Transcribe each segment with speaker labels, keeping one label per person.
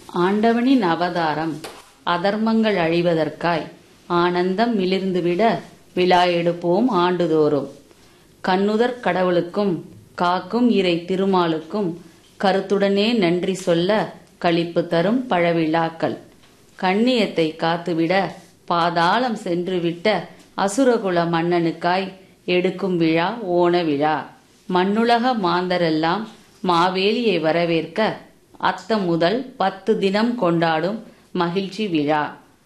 Speaker 1: ஆண்டவனின் அவதாரம் அதர்மங்கள் அழிவதற்காய் ஆனந்தம் மிளிர்ந்துவிட விழா எடுப்போம் ஆண்டுதோறும் கண்ணுதற் கடவுளுக்கும் காக்கும் இறை திருமாலுக்கும் கருத்துடனே நன்றி சொல்ல களிப்பு தரும் பழவிழாக்கள் கண்ணியத்தை காத்துவிட பாதாளம் சென்றுவிட்ட அசுரகுல மன்னனுக்காய் எடுக்கும் விழா ஓண விழா மண்ணுலக மாந்தரெல்லாம் மாவேலியை வரவேற்க அத்தம் முதல் பத்து தினம் கொண்டாடும் மகிழ்ச்சி விழா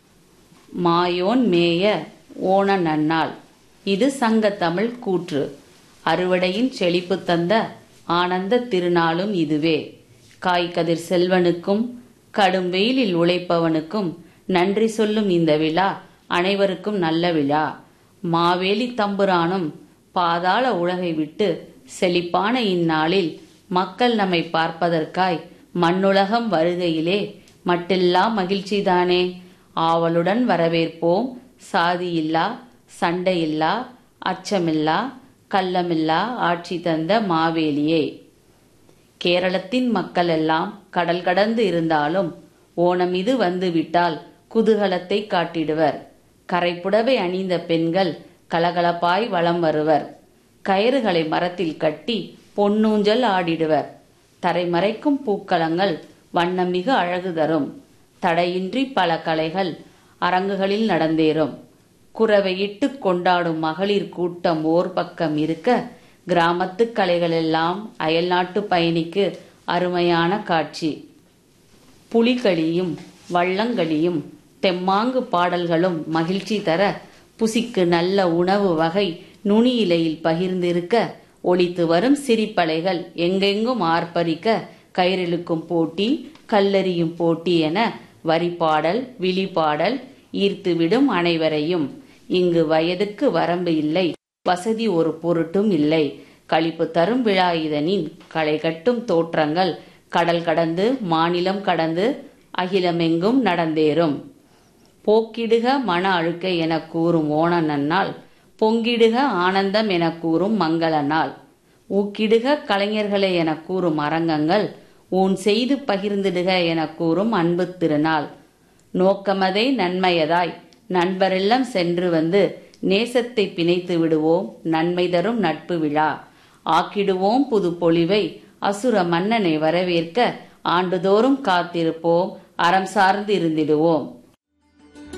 Speaker 1: மாயோன் மேய ஓண நன்னாள் இது சங்கத்தமிழ் கூற்று அறுவடையின் செழிப்பு தந்த ஆனந்த திருநாளும் இதுவே காய்கதிர் செல்வனுக்கும் கடும் வெயிலில் உழைப்பவனுக்கும் நன்றி சொல்லும் இந்த விழா அனைவருக்கும் நல்ல விழா மாவேலி தம்புரானும் பாதாள உலகை விட்டு செழிப்பான இந்நாளில் மக்கள் நம்மை பார்ப்பதற்காய் மண்ணுலகம் வருகையிலே மட்டெல்லாம் மகிழ்ச்சிதானே ஆவலுடன் வரவேற்போம் சாதியில்லா சண்டையில்லா அச்சமில்லா கள்ளமில்லா ஆட்சி தந்த மாவேலியே கேரளத்தின் மக்கள் எல்லாம் கடல் கடந்து இருந்தாலும் ஓணம் இது வந்துவிட்டால் குதூகலத்தை காட்டிடுவர் கரைப்புடவை அணிந்த பெண்கள் கலகலப்பாய் வலம் வருவர் கயிறுகளை மரத்தில் கட்டி பொன்னூஞ்சல் ஆடிடுவர் தரைமறைக்கும் பூக்களங்கள் வண்ணமிகு அழகு தரும் தடையின்றி பல கலைகள் அரங்குகளில் நடந்தேறும் குறவையிட்டு கொண்டாடும் மகளிர் கூட்டம் ஓர் பக்கம் இருக்க கிராமத்து கலைகளெல்லாம் அயல்நாட்டு பயணிக்கு அருமையான காட்சி புலிகளியும் வள்ளங்களியும் தெம்மாங்கு பாடல்களும் மகிழ்ச்சி தர புசிக்கு நல்ல உணவு வகை நுனியிலையில் பகிர்ந்திருக்க ஒளித்து வரும் சிரிப்பலைகள் எங்கெங்கும் ஆர்ப்பரிக்க கயிறிழுக்கும் போட்டி கல்லெறியும் போட்டி என வரிப்பாடல் விழிப்பாடல் ஈர்த்துவிடும் அனைவரையும் இங்கு வயதுக்கு வரம்பு இல்லை வசதி ஒரு பொருட்டும் இல்லை களிப்பு தரும் விழா இதனின் களை கட்டும் தோற்றங்கள் கடல் கடந்து மாநிலம் கடந்து அகிலமெங்கும் நடந்தேறும் போக்கிடுக மன அழுக்கை என கூறும் ஓண நன்னாள் பொங்கிடுக ஆனந்தம் என கூறும் மங்கள நாள் ஊக்கிடுக கலைஞர்களே என கூறும் அரங்கங்கள் ஊன் செய்து பகிர்ந்திடுக என கூறும் அன்பு திருநாள் நோக்கமதே நன்மையதாய் நண்பரெல்லாம் சென்று வந்து நேசத்தை பிணைத்து விடுவோம் நன்மை தரும் நட்பு விழா ஆக்கிடுவோம் புது பொலிவை அசுர மன்னனை வரவேற்க ஆண்டுதோறும் காத்திருப்போம் அறம் சார்ந்து இருந்திடுவோம்